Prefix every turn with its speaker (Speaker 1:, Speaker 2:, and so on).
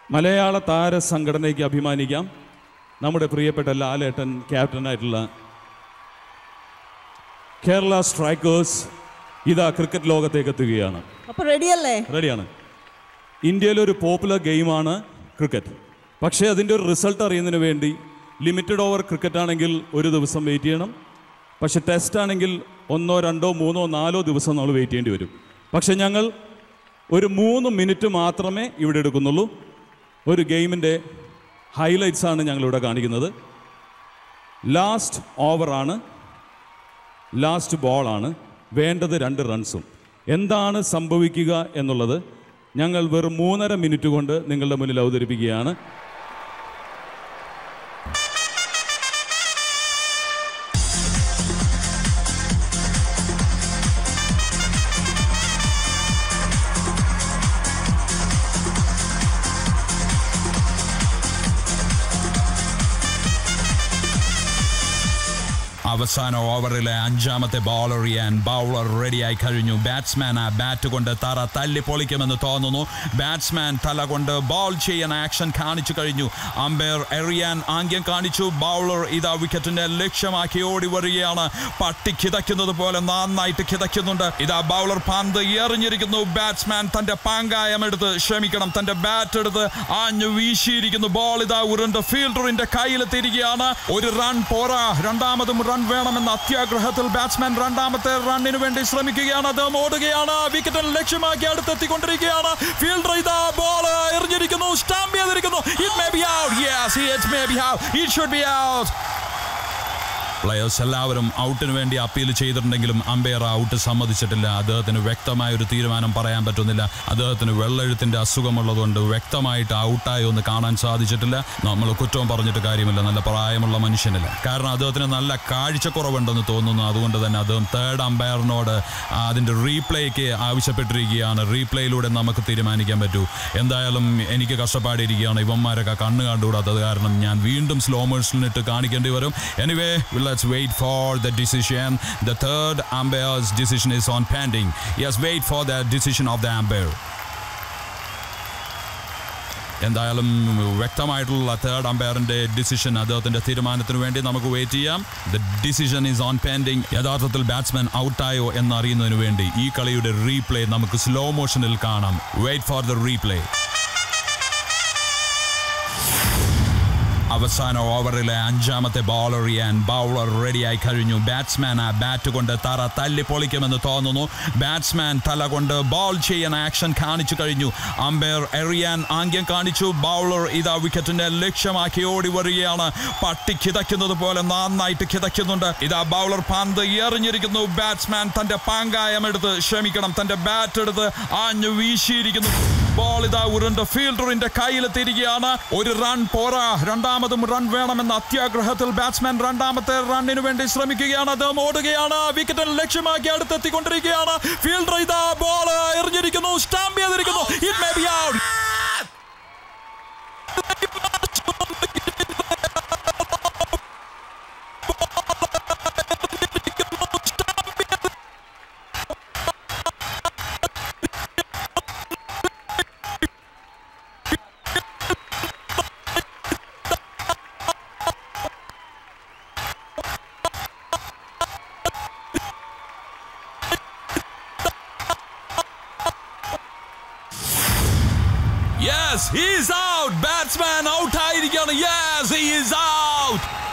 Speaker 1: മലയാള താര സംഘടനയ്ക്ക് അഭിമാനിക്കാം നമ്മുടെ പ്രിയപ്പെട്ട ലാലേട്ടൻ ക്യാപ്റ്റനായിട്ടുള്ള കേരള സ്ട്രൈക്കേഴ്സ് ഇതാ ക്രിക്കറ്റ് ലോകത്തേക്ക് എത്തുകയാണ്
Speaker 2: അപ്പൊ റെഡിയല്ലേ
Speaker 1: റെഡിയാണ് ഇന്ത്യയിലെ ഒരു പോപ്പുലർ ഗെയിമാണ് ക്രിക്കറ്റ് പക്ഷേ അതിൻ്റെ ഒരു റിസൾട്ട് അറിയുന്നതിന് വേണ്ടി ലിമിറ്റഡ് ഓവർ ക്രിക്കറ്റ് ആണെങ്കിൽ ഒരു ദിവസം വെയിറ്റ് ചെയ്യണം പക്ഷേ ടെസ്റ്റ് ആണെങ്കിൽ ഒന്നോ രണ്ടോ മൂന്നോ നാലോ ദിവസം നമ്മൾ വെയിറ്റ് ചെയ്യേണ്ടി വരും പക്ഷേ ഞങ്ങൾ ഒരു മൂന്ന് മിനിറ്റ് മാത്രമേ ഇവിടെ എടുക്കുന്നുള്ളൂ ഒരു ഗെയിമിൻ്റെ ഹൈലൈറ്റ്സ് ആണ് ഞങ്ങളിവിടെ കാണിക്കുന്നത് ലാസ്റ്റ് ഓവറാണ് ലാസ്റ്റ് ബോളാണ് വേണ്ടത് രണ്ട് റൺസും എന്താണ് സംഭവിക്കുക എന്നുള്ളത് ഞങ്ങൾ വെറും മൂന്നര മിനിറ്റ് കൊണ്ട് നിങ്ങളുടെ മുന്നിൽ അവതരിപ്പിക്കുകയാണ്
Speaker 3: അവസാന ഓവറിലെ അഞ്ചാമത്തെ ബോൾ എറിയാൻ ബൗളർ റെഡിയായി കഴിഞ്ഞു ബാറ്റ്സ്മാൻ ആ ബാറ്റ് കൊണ്ട് തറ തല്ലി പൊളിക്കുമെന്ന് തോന്നുന്നു ബാറ്റ്സ്മാൻ തല കൊണ്ട് ബോൾ ചെയ്യാൻ ആക്ഷൻ കാണിച്ചു കഴിഞ്ഞു അമ്പയർ എറിയാൻ ആംഗ്യം കാണിച്ചു ബൗളർ ഇതാ വിക്കറ്റിനെ ലക്ഷ്യമാക്കി ഓടി വരികയാണ് പട്ടി കിതയ്ക്കുന്നത് പോലെ നന്നായിട്ട് കിതയ്ക്കുന്നുണ്ട് ഇതാ ബൗളർ പന്ത് എറിഞ്ഞിരിക്കുന്നു ബാറ്റ്സ്മാൻ തന്റെ പാങ്കായം എടുത്ത് ക്ഷമിക്കണം തന്റെ ബാറ്റ് എടുത്ത് ആഞ്ഞു വീശിയിരിക്കുന്നു ബോൾ ഇതാ ഉരുണ്ട് ഫീൽഡറിന്റെ കയ്യിലെത്തിയിരിക്കുകയാണ് ഒരു റൺ പോരാ രണ്ടാമതും റൺ വേണമെന്ന അത്യാഗ്രഹത്തിൽ ബാറ്റ്സ്മാൻ രണ്ടാമത്തെ റണ്ണിന് വേണ്ടി ശ്രമിക്കുകയാണ് അദ്ദേഹം ഓടുകയാണ് വിക്കറ്റിൽ ലക്ഷ്യമാക്കി അടുത്തെത്തിക്കൊണ്ടിരിക്കുകയാണ് ഫീൽഡർ ഇതാ ബോൾ എറിഞ്ഞിരിക്കുന്നു സ്റ്റാമ്പ് ചെയ്തിരിക്കുന്നു it may be out yes it may be out it should be out players എല്ലാവരും ഔട്ടിന് വേണ്ടി അപ്പീൽ ചെയ്തിട്ടുണ്ടെങ്കിലും അമ്പയർ ഔട്ട് സമ്മതിച്ചിട്ടില്ല അദ്ദേഹത്തിന് വ്യക്തമായ ഒരു തീരുമാനം പറയാൻ പറ്റുന്നില്ല അദ്ദേഹത്തിന് വെള്ളെഴുത്തിന്റെ അസുഖമുള്ളതുകൊണ്ട് വ്യക്തമായിട്ട് ഔട്ടായി ഒന്ന് കാണാൻ സാധിച്ചിട്ടില്ല നമ്മൾ കുറ്റവും പറഞ്ഞിട്ട് കാര്യമില്ല നല്ല പ്രായമുള്ള മനുഷ്യനില്ല കാരണം അദ്ദേഹത്തിന് നല്ല കാഴ്ചക്കുറവുണ്ടെന്ന് തോന്നുന്നു അതുകൊണ്ട് തന്നെ അദ്ദേഹം തേർഡ് അമ്പയറിനോട് അതിന്റെ റീപ്ലേക്ക് ആവശ്യപ്പെട്ടിരിക്കുകയാണ് റീപ്ലേയിലൂടെ നമുക്ക് തീരുമാനിക്കാൻ പറ്റൂ എന്തായാലും എനിക്ക് കഷ്ടപ്പാടിയിരിക്കുകയാണ് ഇവന്മാരൊക്കെ കണ്ണ് കണ്ടുകൂടാത്തത് കാരണം ഞാൻ വീണ്ടും സ്ലോ മോഷനിട്ട് കാണിക്കേണ്ടി വരും anyway let's wait for the decision. The third umpire's decision is on pending. Yes, wait for the decision of the umpire. എന്തായാലും വ്യക്തമായിട്ടുള്ള തേർഡ് അമ്പയറിന്റെ ഡിസിഷൻ അദ്ദേഹത്തിന്റെ തീരുമാനത്തിന് വേണ്ടി നമുക്ക് വെയിറ്റ് ചെയ്യാം the decision is on pending യഥാർത്ഥത്തിൽ ബാറ്റ്സ്മാൻ ഔട്ടായോ എന്നറിയുന്നതിന് വേണ്ടി ഈ കളിയുടെ റീപ്ലേ നമുക്ക് സ്ലോ മോഷനിൽ കാണാം വെയിറ്റ് ഫോർ ദ റീപ്ലേ അവസാന ഓവറിലെ അഞ്ചാമത്തെ ബോൾ എറിയാൻ ബൗളർ റെഡിയായി കഴിഞ്ഞു ബാറ്റ്സ്മാൻ ആ ബാറ്റ് കൊണ്ട് തറ തല്ലി പൊളിക്കുമെന്ന് തോന്നുന്നു ബാറ്റ്സ്മാൻ തല കൊണ്ട് ബോൾ ചെയ്യാൻ ആക്ഷൻ കാണിച്ചു കഴിഞ്ഞു അമ്പയർ എറിയാൻ ആംഗ്യം കാണിച്ചു ബൗളർ ഇതാ വിക്കറ്റിനെ ലക്ഷ്യമാക്കി ഓടി വരികയാണ് പട്ടി കിതയ്ക്കുന്നത് പോലെ നന്നായിട്ട് കിതയ്ക്കുന്നുണ്ട് ഇതാ ബൗളർ പന്ത് എറിഞ്ഞിരിക്കുന്നു ബാറ്റ്സ്മാൻ തന്റെ പാങ്കായം എടുത്ത് ക്ഷമിക്കണം തന്റെ ബാറ്റ് എടുത്ത് ആഞ്ഞു വീശിയിരിക്കുന്നു ബോൾ ഇതാ ഉരുണ്ട് ഫീൽഡറിന്റെ കയ്യിലെത്തിയിരിക്കുകയാണ് ഒരു റൺ പോരാ രണ്ടാമതും റൺ വേണമെന്ന അത്യാഗ്രഹത്തിൽ ബാറ്റ്സ്മാൻ രണ്ടാമത്തെ റണ്ണിന് വേണ്ടി ശ്രമിക്കുകയാണ് അദ്ദേഹം ഓടുകയാണ് വിക്കറ്റിൽ ലക്ഷ്യമാക്കി അടുത്തെത്തിക്കൊണ്ടിരിക്കുകയാണ് ഫീൽഡർ ഇതാ ബോൾ എറിഞ്ഞിരിക്കുന്നു സ്റ്റാമ്പ് ചെയ്തിരിക്കുന്നു it may be out Yes, he is out. Batsman out ആയിരിക്കുകയാണ്. Yes, he is out.